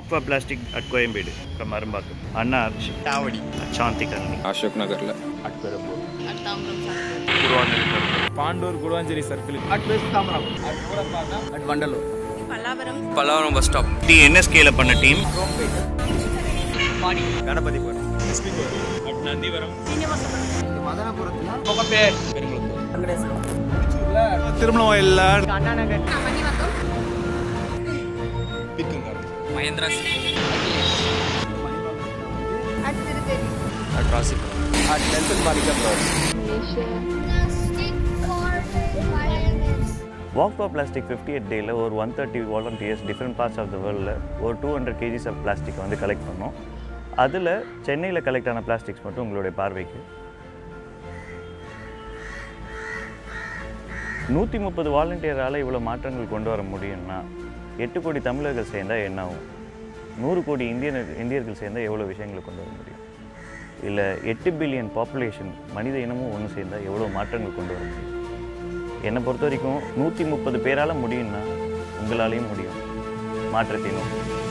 Aqua plastic at Koyambedu from Arumbakkam Anna arch தாவடி Shanthi colony Ashok நகரில் Pandur Guduvanchery circle at west Tambaram at Moolapakkam at Vandalur Pallavaram Pallavaram bus stop T என்எஸ்கேல பண்ண team Ganapathipuram Nandivaram மதனபுரத்தில் முகப்பேர் திருமணம் இல்ல Mahindra at Tiruttani at Rasipuram at Nelson Manickam road walk for plastic fifty eight டேயில் ஒரு one thirty volunteers different parts of the வேர்ல்டில் ஒரு two hundred KGs of plastic வந்து கலெக்ட் பண்ணோம் அதில் சென்னையில் கலெக்ட் ஆன பிளாஸ்டிக்ஸ் மட்டும் உங்களுடைய பார்வைக்கு நூற்றி முப்பது வாலண்டியரால் இவ்வளோ மாற்றங்கள் கொண்டு வர முடியும்னா எட்டு கோடி தமிழர்கள் சேர்ந்தால் என்ன ஆகும் நூறு கோடி இந்தியன் இந்தியர்கள் சேர்ந்தால் எவ்வளோ விஷயங்களை கொண்டு வர முடியும் இல்லை எட்டு பில்லியன் பாப்புலேஷன் மனித இனமும் ஒன்று சேர்ந்தால் எவ்வளோ மாற்றங்கள் கொண்டு வர முடியும் என்னை பொறுத்த வரைக்கும் நூற்றி முப்பது பேரால் முடியும்னா உங்களாலேயும் முடியும் மாற்றத்தை நோக்கி